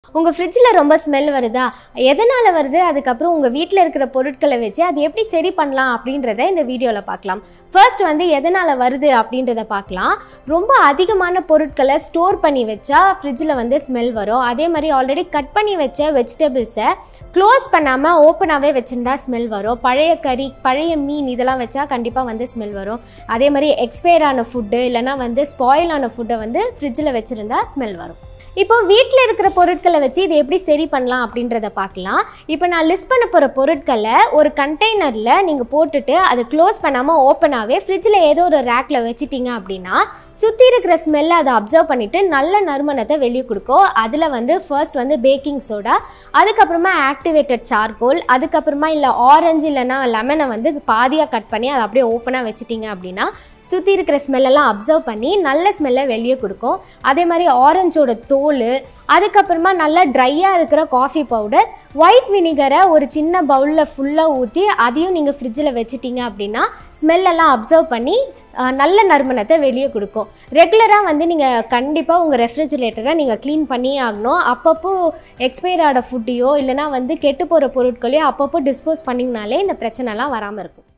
உங்கள் ஃப்ரிட்ஜில் ரொம்ப ஸ்மெல் வருதா எதனால் வருது அதுக்கப்புறம் உங்கள் வீட்டில் இருக்கிற பொருட்களை வச்சு அது எப்படி சரி பண்ணலாம் அப்படின்றத இந்த வீடியோவில் பார்க்கலாம் ஃபர்ஸ்ட் வந்து எதனால் வருது அப்படின்றத பார்க்கலாம் ரொம்ப அதிகமான பொருட்களை ஸ்டோர் பண்ணி வச்சா ஃப்ரிட்ஜில் வந்து ஸ்மெல் வரும் அதே மாதிரி ஆல்ரெடி கட் பண்ணி வச்ச வெஜிடபிள்ஸை க்ளோஸ் பண்ணாமல் ஓப்பனாகவே வச்சுருந்தா ஸ்மெல் வரும் பழைய கறி பழைய மீன் இதெல்லாம் வச்சா கண்டிப்பாக வந்து ஸ்மெல் வரும் அதே மாதிரி எக்ஸ்பயர் ஆன ஃபுட்டு இல்லைனா வந்து ஸ்பாயில் ஆன ஃபுட்டை வந்து ஃப்ரிட்ஜில் வச்சுருந்தா ஸ்மெல் வரும் இப்போ வீட்டில் இருக்கிற பொருட்களை வச்சு இதை எப்படி சரி பண்ணலாம் அப்படின்றத பார்க்கலாம் இப்போ நான் லிஸ்ட் பண்ண போகிற பொருட்களை ஒரு கண்டெய்னரில் நீங்கள் போட்டுட்டு அதை க்ளோஸ் பண்ணாமல் ஓப்பனாகவே ஃப்ரிட்ஜில் ஏதோ ஒரு ரேக்கில் வச்சிட்டீங்க அப்படின்னா சுற்றி இருக்கிற ஸ்மெல்லை அதை அப்சர்வ் பண்ணிவிட்டு நல்ல நறுமணத்தை வெளியே கொடுக்கும் அதில் வந்து ஃபர்ஸ்ட் வந்து பேக்கிங் சோடா அதுக்கப்புறமா ஆக்டிவேட்டட் சார்கோல் அதுக்கப்புறமா இல்லை ஆரஞ்சு இல்லைன்னா லெமனை வந்து பாதியாக கட் பண்ணி அதை அப்படியே ஓப்பனாக வச்சிட்டிங்க அப்படின்னா சுற்றி இருக்கிற ஸ்மெல்லெல்லாம் அப்சர்வ் பண்ணி நல்ல ஸ்மெல்லை வெளியே கொடுக்கும் அதே மாதிரி ஆரஞ்சோட தோல் அதுக்கப்புறமா நல்லா ட்ரையாக இருக்கிற காஃபி பவுடர் ஒயிட் வினிகரை ஒரு சின்ன பவுலில் ஃபுல்லாக ஊற்றி அதையும் நீங்கள் ஃப்ரிட்ஜில் வச்சிட்டிங்க அப்படின்னா ஸ்மெல்லெல்லாம் அப்சர்வ் பண்ணி அஹ், நல்ல நறுமணத்தை வெளியே கொடுக்கும் ரெகுலராக வந்து நீங்கள் கண்டிப்பாக உங்கள் ரெஃப்ரிஜிரேட்டரை நீங்கள் க்ளீன் பண்ணியே ஆகணும் அப்பப்போ எக்ஸ்பயர் ஆன ஃபுட்டையோ இல்லைனா வந்து கெட்டு போகிற பொருட்களையோ அப்பப்போ டிஸ்போஸ் பண்ணிங்கனாலே இந்த பிரச்சனைலாம் வராமல் இருக்கும்